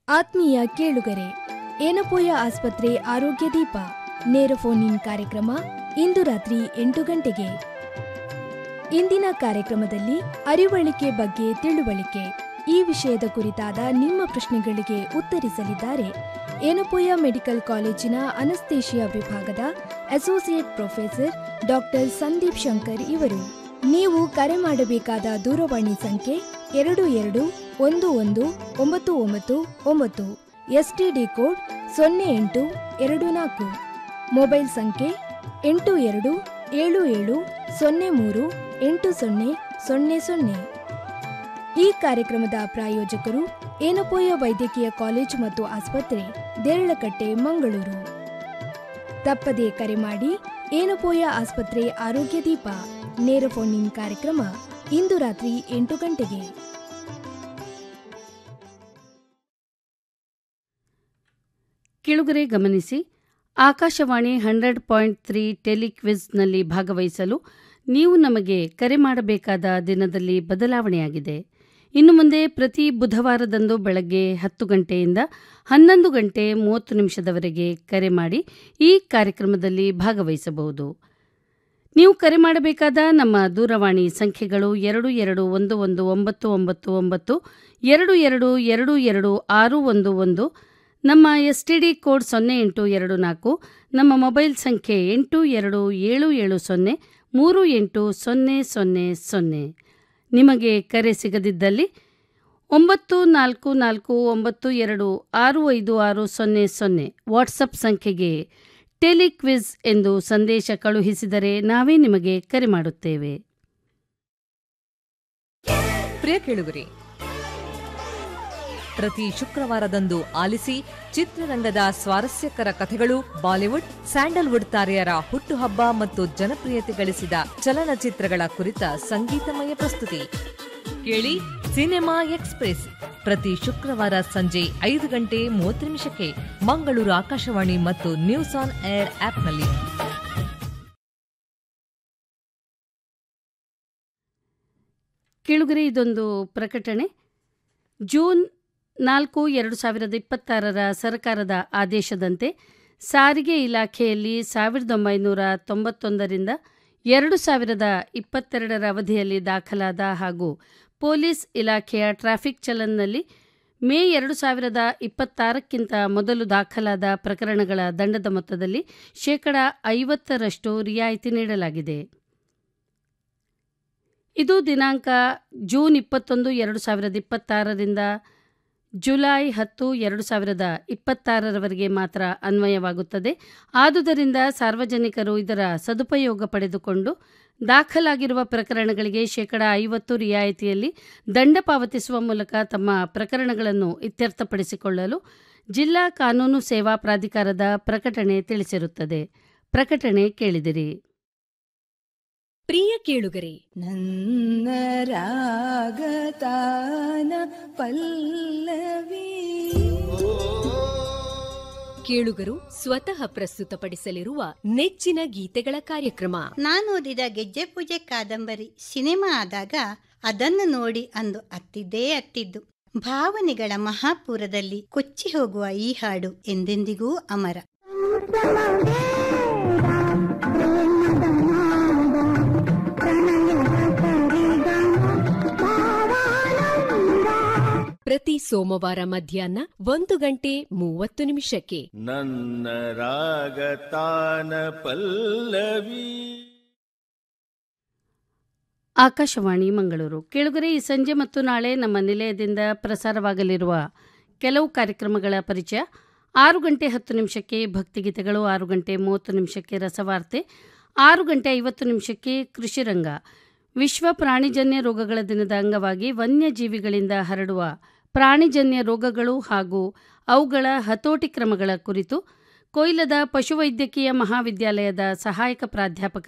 ಆತ್ಮೀಯ ಕೇಳುಗರೆ ಏನಪೋಯ ಆಸ್ಪತ್ರೆ ಆರೋಗ್ಯ ದೀಪ ನೇರ ಫೋನ್ ಇನ್ ಕಾರ್ಯಕ್ರಮ ಇಂದು ರಾತ್ರಿ ಎಂಟು ಗಂಟೆಗೆ ಇಂದಿನ ಕಾರ್ಯಕ್ರಮದಲ್ಲಿ ಅರಿವಳಿಕೆ ಬಗ್ಗೆ ತಿಳುವಳಿಕೆ ಈ ವಿಷಯದ ಕುರಿತಾದ ನಿಮ್ಮ ಪ್ರಶ್ನೆಗಳಿಗೆ ಉತ್ತರಿಸಲಿದ್ದಾರೆ ಏನಪೋಯ ಮೆಡಿಕಲ್ ಕಾಲೇಜಿನ ಅನಸ್ತೇಶಿಯಾ ವಿಭಾಗದ associate professor doctor Sandeep Shankar ಇವರು ನೀವು ಕರೆ ಮಾಡಬೇಕಾದ ದೂರವಾಣಿ ಸಂಖ್ಯೆ ಎರಡು ಎರಡು ಒಂದು ಒಂದು ಒಂಬತ್ತು ಒಂಬತ್ತು ಒಂಬತ್ತು ಎಸ್ಟಿಡಿ ಕೋಡ್ ಸೊನ್ನೆ ಎಂಟು ಎರಡು ನಾಲ್ಕು ಮೊಬೈಲ್ ಸಂಖ್ಯೆ ಎಂಟು ಎರಡು ಏಳು ಏಳು ಸೊನ್ನೆ ಮೂರು ಎಂಟು ಸೊನ್ನೆ ಸೊನ್ನೆ ಸೊನ್ನೆ ಈ ಕಾರ್ಯಕ್ರಮದ ಪ್ರಾಯೋಜಕರು ಏನಪೋಯ ವೈದ್ಯಕೀಯ ಕಾಲೇಜು ಮತ್ತು ಆಸ್ಪತ್ರೆ ದೇರಳಕಟ್ಟೆ ಮಂಗಳೂರು ತಪ್ಪದೇ ಕರೆ ಮಾಡಿ ಏನಪೋಯ ಆಸ್ಪತ್ರೆ ಆರೋಗ್ಯ ದೀಪ ನೇರ ಫೋನ್ ಇನ್ ಕಾರ್ಯಕ್ರಮ ಇಂದು ರಾತ್ರಿ ಎಂಟು ಗಂಟೆಗೆ ಕೆಳುಗರೆ ಗಮನಿಸಿ ಆಕಾಶವಾಣಿ ಹಂಡ್ರೆಡ್ ಪಾಯಿಂಟ್ ತ್ರೀ ಟೆಲಿಕ್ವಿಜ್ನಲ್ಲಿ ಭಾಗವಹಿಸಲು ನೀವು ನಮಗೆ ಕರೆ ಮಾಡಬೇಕಾದ ದಿನದಲ್ಲಿ ಬದಲಾವಣೆಯಾಗಿದೆ ಇನ್ನು ಮುಂದೆ ಪ್ರತಿ ಬುಧವಾರದಂದು ಬೆಳಗ್ಗೆ ಹತ್ತು ಗಂಟೆಯಿಂದ ಹನ್ನೊಂದು ಗಂಟೆ ಮೂವತ್ತು ನಿಮಿಷದವರೆಗೆ ಕರೆ ಮಾಡಿ ಈ ಕಾರ್ಯಕ್ರಮದಲ್ಲಿ ಭಾಗವಹಿಸಬಹುದು ನೀವು ಕರೆ ಮಾಡಬೇಕಾದ ನಮ್ಮ ದೂರವಾಣಿ ಸಂಖ್ಯೆಗಳು ಎರಡು ಎರಡು ಒಂದು ಒಂದು ಒಂಬತ್ತು ಒಂಬತ್ತು ಒಂಬತ್ತು ಎರಡು ಎರಡು ಎರಡು ಎರಡು ಆರು ಒಂದು ಒಂದು ನಮ್ಮ ಎಸ್ ಟಿ ಡಿ ಕೋಡ್ ಸೊನ್ನೆ ಎಂಟು ಎರಡು ನಾಲ್ಕು ನಮ್ಮ ಮೊಬೈಲ್ ಸಂಖ್ಯೆ ಎಂಟು ಎರಡು ಏಳು ಏಳು ಸೊನ್ನೆ ಮೂರು ಎಂಟು ಸೊನ್ನೆ ಸೊನ್ನೆ ಸೊನ್ನೆ ನಿಮಗೆ ಕರೆ ಸಿಗದಿದ್ದಲ್ಲಿ ಒಂಬತ್ತು ನಾಲ್ಕು ನಾಲ್ಕು ಒಂಬತ್ತು ಎರಡು ಆರು ಐದು ಆರು ಸೊನ್ನೆ ಸೊನ್ನೆ ವಾಟ್ಸಪ್ ಸಂಖ್ಯೆಗೆ ಟೆಲಿಕ್ವಿಜ್ ಎಂದು ಸಂದೇಶ ಕಳುಹಿಸಿದರೆ ನಾವೇ ನಿಮಗೆ ಕರೆ ಮಾಡುತ್ತೇವೆ ಪ್ರಿಯ ಕೇಳುಗರೆ ಪ್ರತಿ ಶುಕ್ರವಾರದಂದು ಆಲಿಸಿ ಚಿತ್ರರಂಗದ ಸ್ವಾರಸ್ಯಕರ ಕಥೆಗಳು ಬಾಲಿವುಡ್ ಸ್ಯಾಂಡಲ್ವುಡ್ ತಾರೆಯರ ಹುಟ್ಟುಹಬ್ಬ ಮತ್ತು ಜನಪ್ರಿಯತೆ ಗಳಿಸಿದ ಚಲನಚಿತ್ರಗಳ ಕುರಿತ ಸಂಗೀತಮಯ ಪ್ರಸ್ತುತಿ ಕೇಳಿ ಸಿನಿಮಾ ಎಕ್ಸ್ಪ್ರೆಸ್ ಪ್ರತಿ ಶುಕ್ರವಾರ ಸಂಜೆ ಐದು ಗಂಟೆ ಮೂವತ್ತು ನಿಮಿಷಕ್ಕೆ ಮಂಗಳೂರು ಆಕಾಶವಾಣಿ ಮತ್ತು ನ್ಯೂಸ್ ಆನ್ ಏರ್ ಆಪ್ನಲ್ಲಿ ಕೇಳುಗರೆ ಇದೊಂದು ಪ್ರಕಟಣೆ ಜೂನ್ ನಾಲ್ಕು ಎರಡು ಸಾವಿರದ ಇಪ್ಪತ್ತಾರರ ಸರ್ಕಾರದ ಆದೇಶದಂತೆ ಸಾರಿಗೆ ಇಲಾಖೆಯಲ್ಲಿ ಸಾವಿರದ ಒಂಬೈನೂರ ತೊಂಬತ್ತೊಂದರಿಂದ ಎರಡು ಸಾವಿರದ ಇಪ್ಪತ್ತೆರಡರ ಅವಧಿಯಲ್ಲಿ ದಾಖಲಾದ ಹಾಗೂ ಪೊಲೀಸ್ ಇಲಾಖೆಯ ಟ್ರಾಫಿಕ್ ಚಲನ್ನಲ್ಲಿ ಮೇ ಎರಡು ಸಾವಿರದ ಇಪ್ಪತ್ತಾರಕ್ಕಿಂತ ಮೊದಲು ದಾಖಲಾದ ಪ್ರಕರಣಗಳ ದಂಡದ ಮೊತ್ತದಲ್ಲಿ ಶೇಕಡ ಐವತ್ತರಷ್ಟು ರಿಯಾಯಿತಿ ನೀಡಲಾಗಿದೆ ಇದು ದಿನಾಂಕ ಜೂನ್ ಇಪ್ಪತ್ತೊಂದು ಎರಡು ಸಾವಿರದ ಇಪ್ಪತ್ತಾರರಿಂದ ಜುಲೈ ಹತ್ತು ಎರಡು ಸಾವಿರದ ಇಪ್ಪತ್ತಾರರವರೆಗೆ ಮಾತ್ರ ಅನ್ವಯವಾಗುತ್ತದೆ ಆದುದರಿಂದ ಸಾರ್ವಜನಿಕರು ಇದರ ಸದುಪಯೋಗ ಪಡೆದುಕೊಂಡು ದಾಖಲಾಗಿರುವ ಪ್ರಕರಣಗಳಿಗೆ ಶೇಕಡ ಐವತ್ತು ರಿಯಾಯಿತಿಯಲ್ಲಿ ದಂಡ ಪಾವತಿಸುವ ಮೂಲಕ ತಮ್ಮ ಪ್ರಕರಣಗಳನ್ನು ಇತ್ಯರ್ಥಪಡಿಸಿಕೊಳ್ಳಲು ಜಿಲ್ಲಾ ಕಾನೂನು ಸೇವಾ ಪ್ರಾಧಿಕಾರದ ಪ್ರಕಟಣೆ ತಿಳಿಸಿರುತ್ತದೆ ಪ್ರಕಟಣೆ ಕೇಳಿದಿರಿ ಪ್ರಿಯ ಕೇಳುಗರೆ ನನ್ನ ರಾಗತಾನ ಪಲ್ಲವಿ ಕೇಳುಗರು ಸ್ವತಃ ಪ್ರಸ್ತುತಪಡಿಸಲಿರುವ ನೆಚ್ಚಿನ ಗೀತೆಗಳ ಕಾರ್ಯಕ್ರಮ ನಾನೋದಿದ ಗೆಜ್ಜೆ ಪೂಜೆ ಕಾದಂಬರಿ ಸಿನಿಮಾ ಆದಾಗ ಅದನ್ನು ನೋಡಿ ಅಂದು ಅತ್ತಿದ್ದೇ ಅತ್ತಿದ್ದು ಭಾವನೆಗಳ ಮಹಾಪೂರದಲ್ಲಿ ಕೊಚ್ಚಿ ಹೋಗುವ ಈ ಹಾಡು ಎಂದೆಂದಿಗೂ ಅಮರ ಪ್ರತಿ ಸೋಮವಾರ ಮಧ್ಯಾಹ್ನ ಒಂದು ಗಂಟೆ ಮೂವತ್ತು ನಿಮಿಷಕ್ಕೆ ನನ್ನ ರಾಗತಾನ ಪಲ್ಲವಿ ಆಕಾಶವಾಣಿ ಮಂಗಳೂರು ಕೇಳುಗರೆ ಈ ಸಂಜೆ ಮತ್ತು ನಾಳೆ ನಮ್ಮ ನಿಲಯದಿಂದ ಪ್ರಸಾರವಾಗಲಿರುವ ಕೆಲವು ಕಾರ್ಯಕ್ರಮಗಳ ಪರಿಚಯ ಆರು ಗಂಟೆ ಹತ್ತು ನಿಮಿಷಕ್ಕೆ ಭಕ್ತಿಗೀತೆಗಳು ಆರು ಗಂಟೆ ಮೂವತ್ತು ನಿಮಿಷಕ್ಕೆ ರಸವಾರ್ತೆ ಆರು ಗಂಟೆ ಐವತ್ತು ನಿಮಿಷಕ್ಕೆ ಕೃಷಿರಂಗ ವಿಶ್ವ ಪ್ರಾಣಿಜನ್ಯ ರೋಗಗಳ ದಿನದ ಅಂಗವಾಗಿ ವನ್ಯಜೀವಿಗಳಿಂದ ಹರಡುವ ಪ್ರಾಣಿಜನ್ಯ ರೋಗಗಳು ಹಾಗೂ ಅವುಗಳ ಹತೋಟಿ ಕ್ರಮಗಳ ಕುರಿತು ಕೊಯ್ಲದ ಪಶುವೈದ್ಯಕೀಯ ಮಹಾವಿದ್ಯಾಲಯದ ಸಹಾಯಕ ಪ್ರಾಧ್ಯಾಪಕ